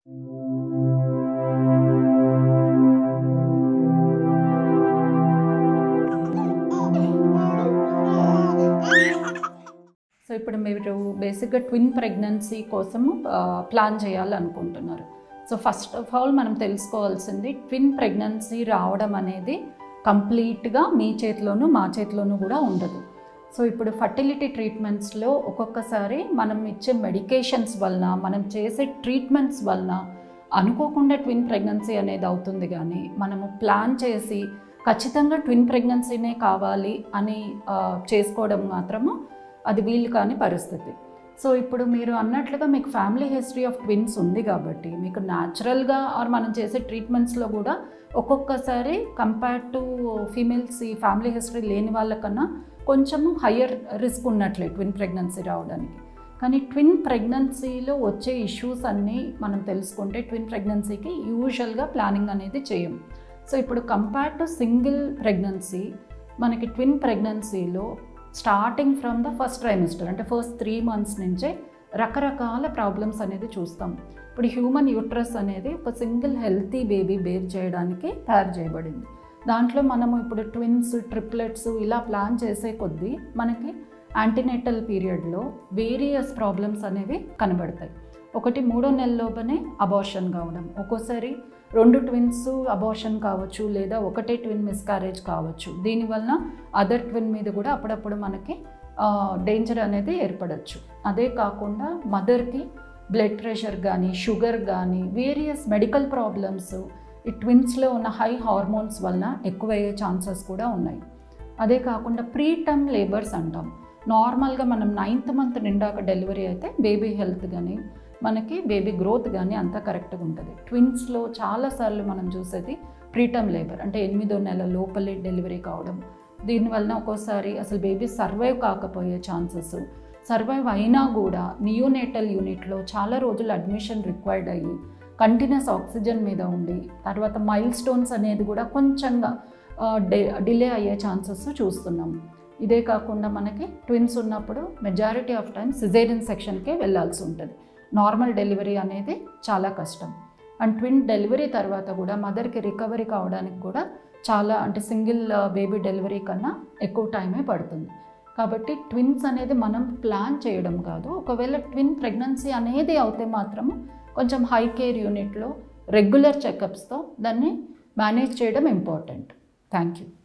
so ఇప్పుడు మీరు బేసిక్గా ట్విన్ ప్రెగ్నెన్సీ కోసము ప్లాన్ చేయాలనుకుంటున్నారు సో ఫస్ట్ ఆఫ్ ఆల్ మనం తెలుసుకోవాల్సింది ట్విన్ ప్రెగ్నెన్సీ రావడం అనేది కంప్లీట్గా మీ చేతిలోనూ మా చేతిలోనూ కూడా ఉండదు సో ఇప్పుడు ఫర్టిలిటీ ట్రీట్మెంట్స్లో ఒక్కొక్కసారి మనం ఇచ్చే మెడికేషన్స్ వలన మనం చేసే ట్రీట్మెంట్స్ వలన అనుకోకుండా ట్విన్ ప్రెగ్నెన్సీ అనేది అవుతుంది కానీ మనము ప్లాన్ చేసి ఖచ్చితంగా ట్విన్ ప్రెగ్నెన్సీనే కావాలి అని ఆ, చేసుకోవడం మాత్రము అది వీలు కాని పరిస్థితి సో ఇప్పుడు మీరు అన్నట్లుగా మీకు ఫ్యామిలీ హిస్టరీ ఆఫ్ ట్విన్స్ ఉంది కాబట్టి మీకు న్యాచురల్గా ఆర్ మనం చేసే ట్రీట్మెంట్స్లో కూడా ఒక్కొక్కసారి కంపేర్ టు ఫీమేల్స్ ఈ ఫ్యామిలీ హిస్టరీ లేని వాళ్ళకన్నా కొంచెము హయ్యర్ రిస్క్ ఉన్నట్లే ట్విన్ ప్రెగ్నెన్సీ రావడానికి కానీ ట్విన్ ప్రెగ్నెన్సీలో వచ్చే ఇష్యూస్ అన్నీ మనం తెలుసుకుంటే ట్విన్ ప్రెగ్నెన్సీకి యూజువల్గా ప్లానింగ్ అనేది చేయం సో ఇప్పుడు కంపేర్ టు సింగిల్ ప్రెగ్నెన్సీ మనకి ట్విన్ ప్రెగ్నెన్సీలో starting from the first trimester అంటే ఫస్ట్ త్రీ మంత్స్ నుంచే రకరకాల ప్రాబ్లమ్స్ అనేది చూస్తాం ఇప్పుడు హ్యూమన్ యూట్రస్ అనేది ఒక సింగిల్ హెల్తీ బేబీ బేర్ చేయడానికి తయారు చేయబడింది దాంట్లో మనము ఇప్పుడు ట్విన్స్ ట్రిప్లెట్స్ ఇలా ప్లాన్ చేసే కొద్దీ మనకి యాంటీనేటల్ పీరియడ్లో వేరియస్ ప్రాబ్లమ్స్ అనేవి కనబడతాయి ఒకటి మూడో నెలలోపనే అబార్షన్ కావడం ఒక్కోసారి రెండు ట్విన్స్ అబార్షన్ కావచ్చు లేదా ఒకటే ట్విన్ మిస్కారేజ్ కావచ్చు దీనివలన అదర్ ట్విన్ మీద కూడా అప్పుడప్పుడు మనకి డేంజర్ అనేది ఏర్పడచ్చు అదే కాకుండా మదర్కి బ్లడ్ ప్రెషర్ కానీ షుగర్ కానీ వేరియస్ మెడికల్ ప్రాబ్లమ్స్ ఈ ట్విన్స్లో ఉన్న హై హార్మోన్స్ వలన ఎక్కువయ్యే ఛాన్సెస్ కూడా ఉన్నాయి అదే కాకుండా ప్రీ టర్మ్ లేబర్స్ అంటాం నార్మల్గా మనం నైన్త్ మంత్ నిండాక డెలివరీ అయితే బేబీ హెల్త్ కానీ మనకి బేబీ గ్రోత్ కానీ అంతా కరెక్ట్గా ఉంటుంది ట్విన్స్లో చాలాసార్లు మనం చూసేది ప్రీటర్మ్ లేబర్ అంటే ఎనిమిదో నెల లోపలే డెలివరీ కావడం దీనివలన ఒక్కోసారి అసలు బేబీ సర్వైవ్ కాకపోయే ఛాన్సెస్ సర్వైవ్ అయినా కూడా నియోనేటల్ యూనిట్లో చాలా రోజులు అడ్మిషన్ రిక్వైర్డ్ అయ్యి కంటిన్యూస్ ఆక్సిజన్ మీద ఉండి తర్వాత మైల్ స్టోన్స్ అనేది కూడా కొంచెంగా డే డిలే అయ్యే ఛాన్సెస్ చూస్తున్నాం ఇదే కాకుండా మనకి ట్విన్స్ ఉన్నప్పుడు మెజారిటీ ఆఫ్ టైం సిజేరియన్ సెక్షన్కే వెళ్ళాల్సి ఉంటుంది నార్మల్ డెలివరీ అనేది చాలా కష్టం అండ్ ట్విన్ డెలివరీ తర్వాత కూడా మదర్కి రికవరీ కావడానికి కూడా చాలా అంటే సింగిల్ బేబీ డెలివరీ కన్నా ఎక్కువ టైమే పడుతుంది కాబట్టి ట్విన్స్ అనేది మనం ప్లాన్ చేయడం కాదు ఒకవేళ ట్విన్ ప్రెగ్నెన్సీ అనేది అవుతే మాత్రం కొంచెం హై కేర్ యూనిట్లో రెగ్యులర్ చెకప్స్తో దాన్ని మేనేజ్ చేయడం ఇంపార్టెంట్ థ్యాంక్ యూ